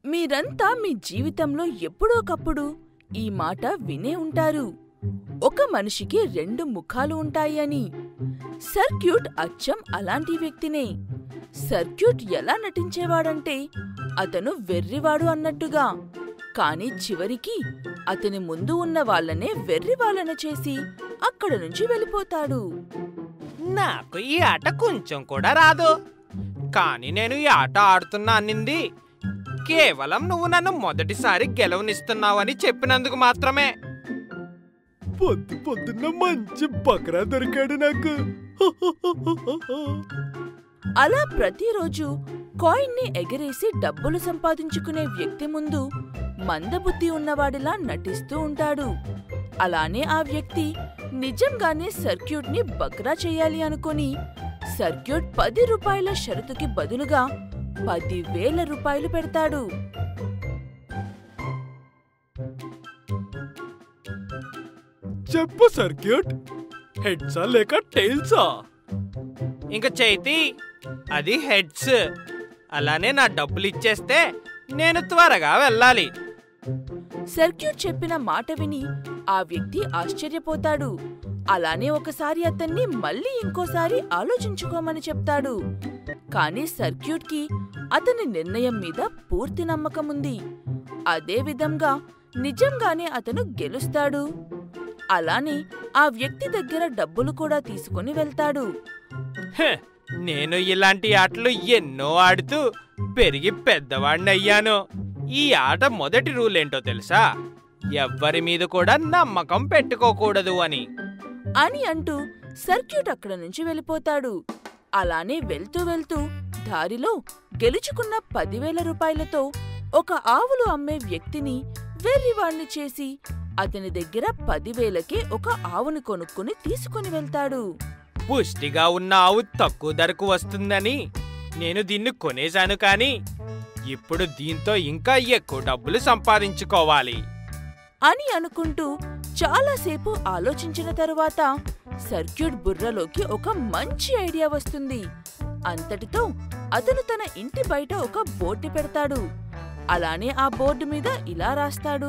మీరంతా మీ జీవితంలో ఎప్పుడోకప్పుడు ఈ మాట వినే ఉంటారు ఒక మనిషికి రెండు ముఖాలు ఉంటాయి అని సర్క్యూట్ అచ్చం అలాంటి వ్యక్తినే సర్క్యూట్ ఎలా నటించేవాడంటే అతను వెర్రివాడు అన్నట్టుగా కాని చివరికి అతని ముందు ఉన్న వాళ్ళనే వెర్రివాళ్ళన చేసి అక్కడ నుంచి వెళ్ళిపోతాడు నాకు ఈ ఆట కొంచెం కూడా రాదు కానీ నేను ఈ ఆట ఆడుతున్నా అనింది కేవలం నువ్వు నన్ను మొదటిసారి గెలవనిస్తున్నావని చెప్పినందుకు మాత్రమే పొద్దు పొద్దున్న మంచి బకరా దొరికాడు నాకు అలా ప్రతిరోజు కాయిన్ని ఎగరేసి డబ్బులు సంపాదించుకునే వ్యక్తి ముందు మందబుద్ధి ఉన్నవాడిలా నటిస్తూ ఉంటాడు అలానే ఆ వ్యక్తి నిజంగానే సర్క్యూట్ని బక్రా చేయాలి అనుకుని సర్క్యూట్ పది రూపాయల షరతుకి బదులుగా పదివేల రూపాయలు పెడతాడు చెప్పు సర్క్యూట్ హెడ్సా లేక టైల్సా ఇంక చైతి అది హెడ్స్ అలానే నా డబ్బులు ఇచ్చేస్తే నేను త్వరగా వెళ్ళాలి సర్క్యూట్ చెప్పిన మాట విని ఆ వ్యక్తి ఆశ్చర్యపోతాడు అలానే ఒకసారి అతన్ని మళ్ళీ ఇంకోసారి ఆలోచించుకోమని చెప్తాడు కానీ సర్క్యూట్కి అతని నిర్ణయం మీద పూర్తి నమ్మకముంది అదే విధంగా నిజంగానే అతను గెలుస్తాడు అలానే ఆ వ్యక్తి దగ్గర డబ్బులు కూడా తీసుకుని వెళ్తాడు హ, నేను ఇలాంటి ఆటలు ఎన్నో ఆడుతూ పెరిగి పెద్దవాడిని అయ్యాను ఈ ఆట మొదటి రూల్ ఏంటో తెలుసా ఎవ్వరి మీద కూడా నమ్మకం పెట్టుకోకూడదు అని అని అంటూ సర్క్యూట్ అక్కడ నుంచి వెళ్ళిపోతాడు అలానే వెళ్తూ వెళ్తూ దారిలో గెలుచుకున్న పదివేల రూపాయలతో ఒక ఆవులు అమ్మే వ్యక్తిని వెర్రివాణ్ణి చేసి అతని దగ్గర పదివేలకే ఒక ఆవుని కొనుక్కుని తీసుకుని వెళ్తాడు పుష్టిగా ఉన్న ఆవు తక్కువ ధరకు వస్తుందని నేను దీన్ని కొనేశాను కానీ ఇప్పుడు దీంతో ఇంకా ఎక్కువ డబ్బులు సంపాదించుకోవాలి అని అనుకుంటూ చాలాసేపు ఆలోచించిన తరువాత సర్క్యూట్ బుర్రలోకి ఒక మంచి ఐడియా వస్తుంది అంతటితో అతను తన ఇంటి బయట ఒక బోర్డు పెడతాడు అలానే ఆ బోర్డు మీద ఇలా రాస్తాడు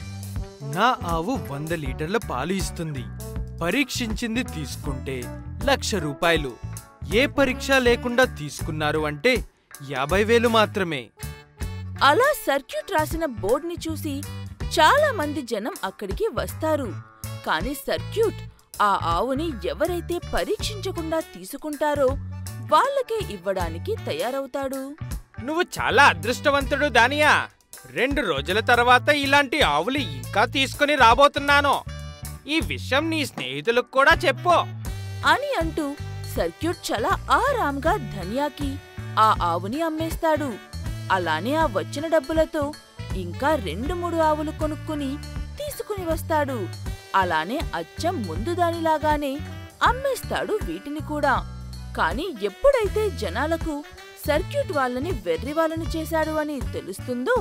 నా ఆవు వంద లీటర్ల పాలు ఇస్తుంది పరీక్షించింది తీసుకుంటే లక్ష రూపాయలు ఏ పరీక్ష లేకుండా తీసుకున్నారు అంటే యాభై వేలు మాత్రమే అలా సర్క్యూట్ రాసిన బోర్డుని చూసి చాలా మంది జనం అక్కడికి వస్తారు కానీ సర్క్యూట్ ఆ ఆవుని ఎవరైతే పరీక్షించకుండా తీసుకుంటారో వాళ్ళకే ఇవ్వడానికి తయారవుతాడు నువ్వు చాలా అదృష్టవంతుడు దానియా రెండు రోజుల తర్వాత ఇలాంటి ఆవులు ఇంకా తీసుకుని రాబోతున్నాను ఈ విషయం నీ స్నేహితులకు కూడా చెప్పు అని అంటూ సర్క్యూట్ చాలా ఆరాంగా ధనియాకి ఆ ఆవుని అమ్మేస్తాడు అలానే ఆ వచ్చిన డబ్బులతో ఇంకా రెండు మూడు ఆవులు కొనుక్కుని తీసుకుని వస్తాడు అలానే అచ్చం ముందు దానిలాగానే అమ్మేస్తాడు వీటిని కూడా కాని ఎప్పుడైతే జనాలకు సర్క్యూట్ వాళ్ళని వెర్రి వాళ్ళని చేశాడు అని తెలుస్తుందో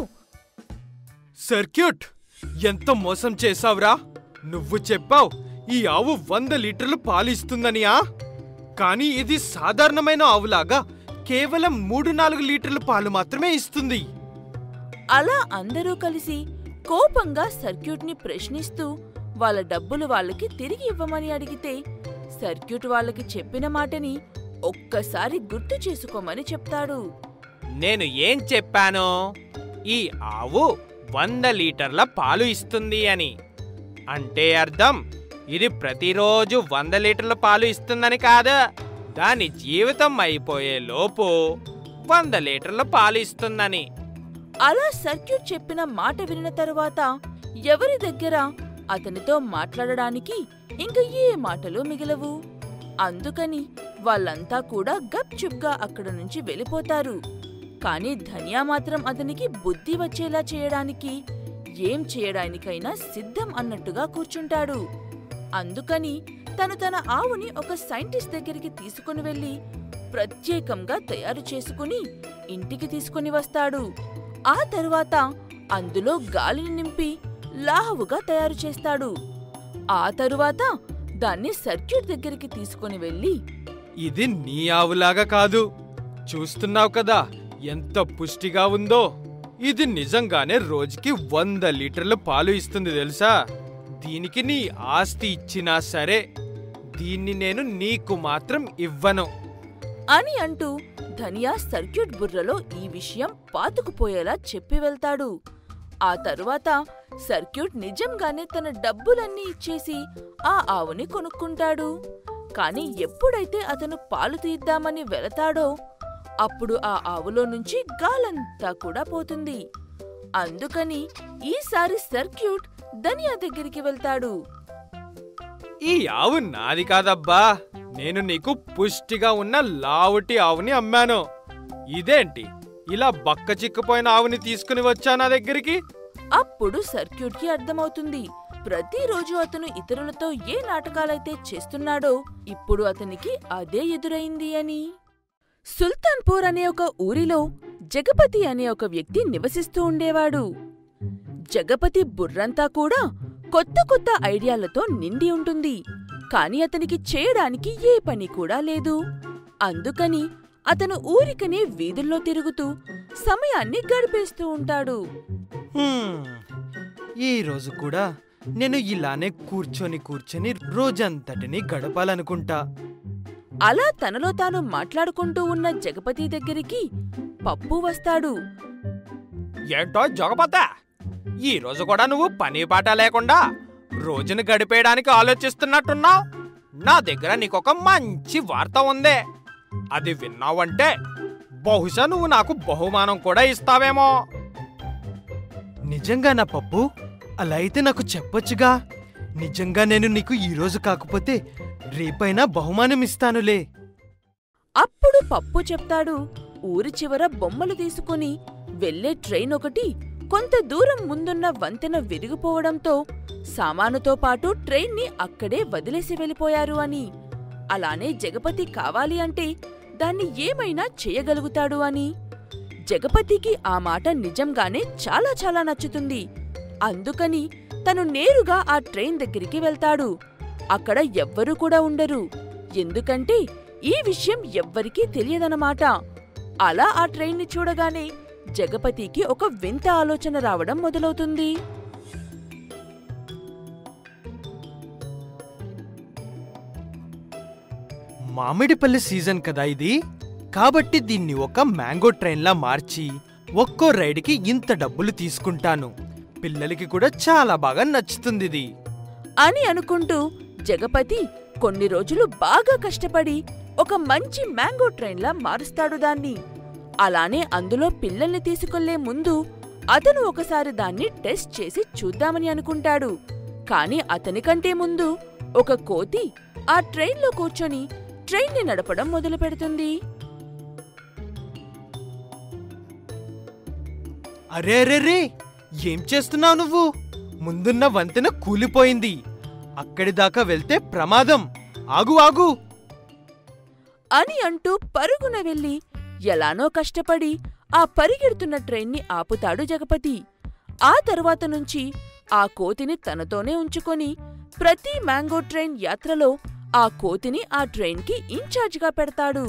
సర్క్యూట్ ఎంత మోసం చేసావురా నువ్వు చెప్పావు ఈ ఆవు వంద లీటర్లు పాలు ఇస్తుందనియా కానీ ఇది సాధారణమైన ఆవులాగా కేవలం మూడు నాలుగు లీటర్ల పాలు మాత్రమే ఇస్తుంది అలా అందరూ కలిసి కోపంగా సర్క్యూట్ని ప్రశ్నిస్తూ వాళ్ళ డబ్బులు వాళ్ళకి తిరిగి ఇవ్వమని అడిగితే సర్క్యూట్ వాళ్ళకి చెప్పిన మాటని ఒక్కసారి గుర్తు చేసుకోమని చెప్తాడు నేను ఏం చెప్పాను ఈ ఆవు వంద లీటర్ల పాలు ఇస్తుంది అని అంటే అర్థం ఇది ప్రతిరోజు వంద లీటర్ల పాలు ఇస్తుందని కాదు దాని జీవితం అయిపోయే లోపు వంద లీటర్ల పాలు ఇస్తుందని అలా సర్క్యూట్ చెప్పిన మాట వినిన తరువాత ఎవరి దగ్గర అతనితో మాట్లాడడానికి ఇంక ఏ మాటలు మిగలవు అందుకని వాళ్ళంతా కూడా గప్చుప్గా అక్కడ నుంచి వెళ్ళిపోతారు కాని ధనియా మాత్రం అతనికి బుద్ధి వచ్చేలా చేయడానికి ఏం చేయడానికైనా సిద్ధం అన్నట్టుగా కూర్చుంటాడు అందుకని తను తన ఆవుని ఒక సైంటిస్ట్ దగ్గరికి తీసుకుని వెళ్ళి ప్రత్యేకంగా తయారు చేసుకుని ఇంటికి తీసుకుని వస్తాడు ఆ తరువాత అందులో గాలిని నింపి లాహువుగా తయారు చేస్తాడు ఆ తరువాత దాన్ని సర్క్యూట్ దగ్గరికి తీసుకుని వెళ్ళి ఇది నీ ఆవులాగా కాదు చూస్తున్నావు కదా ఎంత పుష్టిగా ఉందో ఇది నిజంగానే రోజుకి వంద లీటర్ల పాలు ఇస్తుంది తెలుసా దీనికి నీ ఆస్తి ఇచ్చినా సరే దీన్ని నేను నీకు మాత్రం ఇవ్వను అని అంటూ ధనియా సర్క్యూట్ బుర్రలో ఈ విషయం పాతుకుపోయేలా చెప్పి వెళ్తాడు ఆ తరువాత సర్క్యూట్ నిజంగానే తన డబ్బులన్నీ ఇచ్చేసి ఆ ఆవుని కొనుక్కుంటాడు కాని ఎప్పుడైతే అతను పాలు తీద్దామని వెళతాడో అప్పుడు ఆ ఆవులో నుంచి గాలంతా కూడా పోతుంది అందుకని ఈసారి సర్క్యూట్ ధనియా దగ్గరికి వెళ్తాడు ఈ ఆవు నాది కాదబ్బా నేను నీకు పుష్టిగా ఉన్న లావుటి ఆవుని అమ్మాను ఇదేంటి ఇలా బక్క చిక్కిపోయిన ఆవుని తీసుకుని వచ్చా నా దగ్గరికి అప్పుడు సర్క్యూట్కి అర్థమవుతుంది ప్రతిరోజు అతను ఇతరులతో ఏ నాటకాలైతే చేస్తున్నాడో ఇప్పుడు అతనికి అదే ఎదురైంది అని సుల్తాన్పూర్ అనే ఒక ఊరిలో జగపతి అనే ఒక వ్యక్తి నివసిస్తూ ఉండేవాడు జగపతి బుర్రంతా కూడా కొత్త కొత్త ఐడియాలతో నిండి ఉంటుంది కాని అతనికి చేయడానికి ఏ పని కూడా లేదు అందుకని అతను ఊరికనే వీధుల్లో తిరుగుతూ సమయాన్ని గడిపేస్తూ ఉంటాడు హ్మ్, ఈ రోజు కూడా నేను ఇలానే కూర్చొని కూర్చొని రోజంతటిని గడపాలనుకుంటా అలా తనలో తాను మాట్లాడుకుంటూ ఉన్న జగపతి దగ్గరికి పప్పు వస్తాడు ఏంటో జగపత ఈ రోజు కూడా నువ్వు పని పాట లేకుండా రోజును గడిపేయడానికి ఆలోచిస్తున్నట్టున్నావు నా దగ్గర నీకొక మంచి వార్త ఉందే అది విన్నావంటే బహుశా నువ్వు నాకు బహుమానం కూడా ఇస్తావేమో నిజంగా నా పప్పు అలా అయితే నాకు చెప్పొచ్చుగా నిజంగా నేను నీకు ఈ రోజు కాకపోతే రేపైనా బహుమానం ఇస్తానులే అప్పుడు పప్పు చెప్తాడు ఊరి చివర బొమ్మలు తీసుకుని వెళ్లే ట్రైన్ ఒకటి కొంత దూరం ముందున్న వంతెన విరిగిపోవడంతో సామానుతో పాటు ట్రైన్ని అక్కడే వదిలేసి వెళ్ళిపోయారు అని అలానే జగపతి కావాలి అంటే దాన్ని ఏమైనా చేయగలుగుతాడు అని జగపతికి ఆ మాట నిజంగానే చాలా చాలా నచ్చుతుంది అందుకని తను నేరుగా ఆ ట్రైన్ దగ్గరికి వెళ్తాడు అక్కడ ఎవ్వరూ కూడా ఉండరు ఎందుకంటే ఈ విషయం ఎవ్వరికీ తెలియదన్నమాట అలా ఆ ట్రైన్ని చూడగానే జగపతికి ఒక వింత ఆలోచన రావడం మొదలవుతుంది మామిడిపల్లి సీజన్ కదా ఇది కాబట్టి దీన్ని ఒక మ్యాంగో ట్రైన్లా మార్చి ఒక్కో రైడ్కి ఇంత డబ్బులు తీసుకుంటాను పిల్లలకి కూడా చాలా బాగా నచ్చుతుంది ఇది అని అనుకుంటూ జగపతి కొన్ని రోజులు బాగా కష్టపడి ఒక మంచి మ్యాంగో ట్రైన్లా మారుస్తాడు దాన్ని అలానే అందులో పిల్లల్ని తీసుకెళ్లే ముందు అతను ఒకసారి దాన్ని టెస్ట్ చేసి చూద్దామని అనుకుంటాడు కాని అతనికంటే ముందు ఒక కోతి ఆ ట్రైన్లో కూర్చొని ట్రైన్ని నడపడం మొదలుపెడుతుంది అరే అరే రే ఏం చేస్తున్నావు నువ్వు ముందున్న వంతెన కూలిపోయింది అక్కడి దాకా వెళ్తే ప్రమాదం ఆగు ఆగు అని అంటూ పరుగున వెళ్లి ఎలానో కష్టపడి ఆ పరిగెడుతున్న ట్రైన్ని ఆపుతాడు జగపతి ఆ తరువాత నుంచి ఆ కోతిని తనతోనే ఉంచుకొని ప్రతి మ్యాంగో ట్రైన్ యాత్రలో ఆ కోతిని ఆ ట్రైన్కి ఇన్ఛార్జిగా పెడతాడు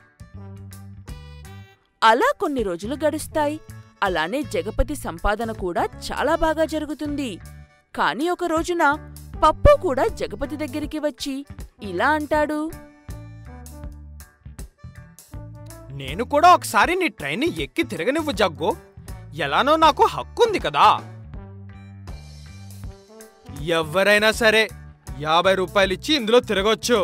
అలా కొన్ని రోజులు గడుస్తాయి అలానే జగపతి సంపాదన కూడా చాలా బాగా జరుగుతుంది కాని ఒక రోజున పప్పు కూడా జగపతి దగ్గరికి వచ్చి ఇలా అంటాడు నేను కూడా ఒకసారి నీ ట్రైన్ని ఎక్కి తిరగనివ్వు జగ్గు ఎలానో నాకు హక్కుంది కదా ఎవరైనా సరే యాభై రూపాయలు ఇచ్చి ఇందులో తిరగొచ్చు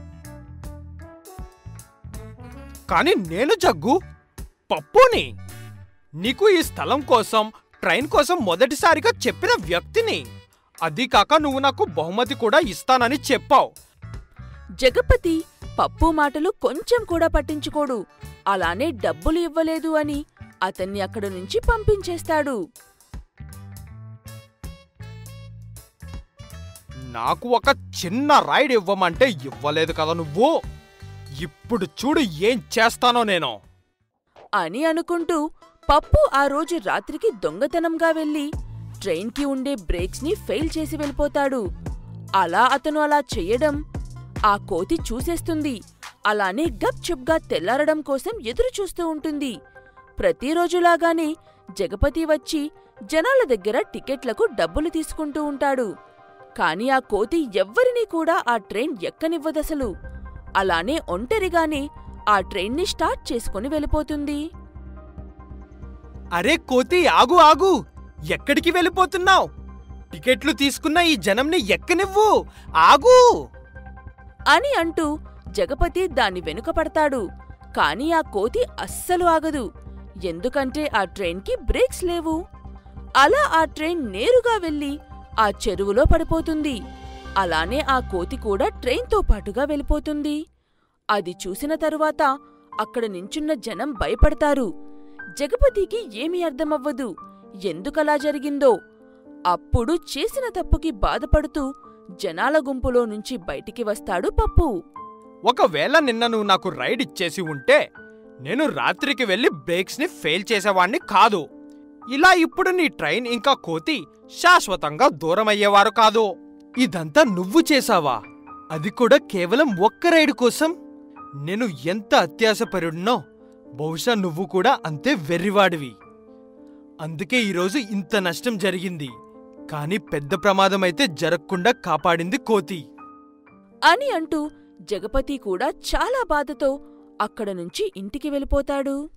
కానీ నేను జగ్గు పప్పుని నీకు ఈ స్థలం కోసం ట్రైన్ కోసం మొదటిసారిగా చెప్పిన వ్యక్తిని అది కాక నువ్వు నాకు బహుమతి కూడా ఇస్తానని చెప్పావు జగపతి పప్పు మాటలు కొంచెం కూడా పట్టించుకోడు అలానే డబ్బులు ఇవ్వలేదు అని అతన్ని అక్కడి నుంచి పంపించేస్తాడు నాకు ఒక చిన్న రైడ్ ఇవ్వమంటే ఇవ్వలేదు కదా నువ్వు ఇప్పుడు చూడు ఏం చేస్తానో నేను అని అనుకుంటూ పప్పు ఆ రోజు రాత్రికి దొంగతనంగా వెళ్లి ట్రైన్కి ఉండే బ్రేక్స్ని ఫెయిల్ చేసి వెళ్ళిపోతాడు అలా అతను అలా చెయ్యడం ఆ కోతి చూసేస్తుంది అలానే గప్చుప్గా తెల్లారడం కోసం ఎదురు చూస్తూ ఉంటుంది ప్రతిరోజులాగానే జగపతి వచ్చి జనాల దగ్గర టికెట్లకు డబ్బులు తీసుకుంటూ ఉంటాడు కాని ఆ కోతి ఎవ్వరినీ కూడా ఆ ట్రైన్ ఎక్కనివ్వదసలు అలానే ఒంటరిగానే ఆ ట్రైన్ని స్టార్ట్ చేసుకుని వెళ్ళిపోతుంది అరే కోతి ఆగు ఆగు ఎక్కడికి వెళ్ళిపోతున్నావు టికెట్లు తీసుకున్న ఈ జనంని ఎక్కనివ్వు ఆగు అని అంటూ జగపతి దాని వెనుక పడతాడు కాని ఆ కోతి అస్సలు ఆగదు ఎందుకంటే ఆ ట్రైన్కి బ్రేక్స్ లేవు అలా ఆ ట్రైన్ నేరుగా వెళ్ళి ఆ చెరువులో పడిపోతుంది అలానే ఆ కోతి కూడా ట్రైన్తో పాటుగా వెళ్ళిపోతుంది అది చూసిన తరువాత అక్కడ నించున్న జనం భయపడతారు జగపతికి ఏమీ అర్థమవ్వదు ఎందుకలా జరిగిందో అప్పుడు చేసిన తప్పుకి బాధపడుతూ జనాల గుంపులో నుంచి బయటికి వస్తాడు పప్పు ఒకవేళ నిన్న నువ్వు నాకు రైడ్ ఇచ్చేసి ఉంటే నేను రాత్రికి వెళ్ళి బ్రేక్స్ని ఫెయిల్ చేసేవాణ్ణి కాదు ఇలా ఇప్పుడు నీ ట్రైన్ ఇంకా కోతి శాశ్వతంగా దూరం అయ్యేవారు కాదు ఇదంతా నువ్వు చేసావా అది కూడా కేవలం ఒక్క రైడ్ కోసం నేను ఎంత అత్యాశపరుడినో బహుశా నువ్వు కూడా అంతే వెర్రివాడివి అందుకే ఈరోజు ఇంత నష్టం జరిగింది కానీ పెద్ద ప్రమాదం అయితే జరగకుండా కాపాడింది కోతి అని అంటూ జగపతి కూడా చాలా బాధతో అక్కడ నుంచి ఇంటికి వెళ్ళిపోతాడు